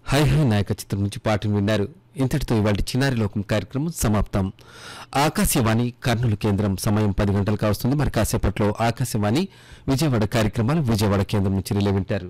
high high నాయక చిత్రం నుంచి పాటను విన్నారు ఇంతటితో ఇవాళ చిన్నారి లోకం కార్యక్రమం సమాప్తం ఆకాశవాణి కర్నూలు కేంద్రం సమయం పది గంటలకు కావస్తుంది మరి కాసేపట్లో ఆకాశవాణి విజయవాడ కార్యక్రమాలు విజయవాడ కేంద్రం నుంచి రిలే వింటారు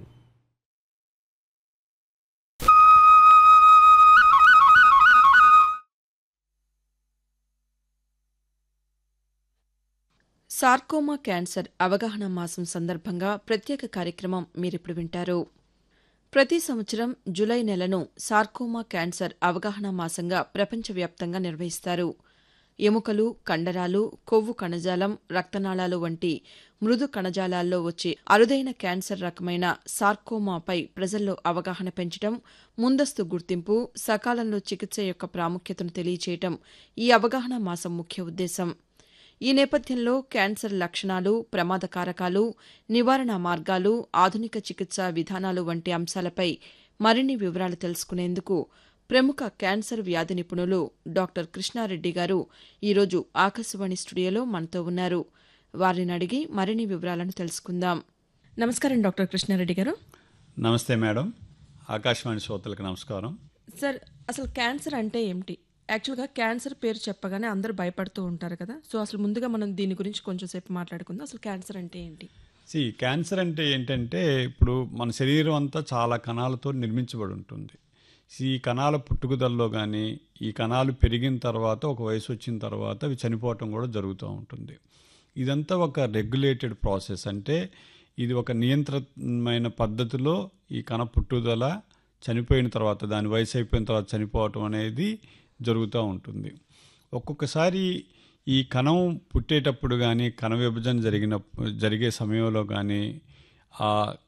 సార్కోమా క్యాన్సర్ అవగాహన మాసం సందర్భంగా ప్రత్యేక కార్యక్రమం మీరిప్పుడు వింటారు ప్రతి సంవత్సరం జులై నెలను సార్కోమా క్యాన్సర్ అవగాహన మాసంగా ప్రపంచవ్యాప్తంగా నిర్వహిస్తారు ఎముకలు కండరాలు కొవ్వు కణజాలం రక్తనాళాలు వంటి మృదు కణజాలాల్లో వచ్చే అరుదైన క్యాన్సర్ రకమైన సార్కోమాపై ప్రజల్లో అవగాహన పెంచడం ముందస్తు గుర్తింపు సకాలంలో చికిత్స యొక్క ప్రాముఖ్యతను తెలియచేయటం ఈ అవగాహన మాసం ముఖ్య ఉద్దేశం ఈ నేపథ్యంలో క్యాన్సర్ లక్షణాలు ప్రమాద కారకాలు నివారణ మార్గాలు ఆధునిక చికిత్సా విధానాలు వంటి అంశాలపై మరిన్ని వివరాలు తెలుసుకునేందుకు ప్రముఖ క్యాన్సర్ వ్యాధి నిపుణులు డాక్టర్ కృష్ణారెడ్డి గారు ఈరోజు ఆకాశవాణి స్టూడియోలో మనతో ఉన్నారు వారిని అడిగి మరిన్ని వివరాలను తెలుసుకుందాం నమస్కారం డాక్టర్ కృష్ణారెడ్డి గారు నమస్తే మేడం ఆకాశవాణి శ్రోతలకు నమస్కారం సార్ అసలు క్యాన్సర్ అంటే ఏమిటి యాక్చువల్గా క్యాన్సర్ పేరు చెప్పగానే అందరూ భయపడుతూ ఉంటారు కదా సో అసలు ముందుగా మనం దీని గురించి కొంచెం సేపు మాట్లాడుకుందాం అసలు క్యాన్సర్ అంటే ఏంటి సి క్యాన్సర్ అంటే ఏంటంటే ఇప్పుడు మన శరీరం అంతా చాలా కణాలతో నిర్మించబడి ఉంటుంది ఈ కణాల పుట్టుకదల్లో కానీ ఈ కణాలు పెరిగిన తర్వాత ఒక వయసు వచ్చిన తర్వాత అవి చనిపోవటం కూడా జరుగుతూ ఉంటుంది ఇదంతా ఒక రెగ్యులేటెడ్ ప్రాసెస్ అంటే ఇది ఒక నియంత్రణమైన పద్ధతిలో ఈ కణ పుట్టుదల చనిపోయిన తర్వాత దాని వయసు అయిపోయిన తర్వాత చనిపోవటం అనేది జరుగుతూ ఉంటుంది ఒక్కొక్కసారి ఈ కణం పుట్టేటప్పుడు కానీ కణ విభజన జరిగిన జరిగే సమయంలో కానీ ఆ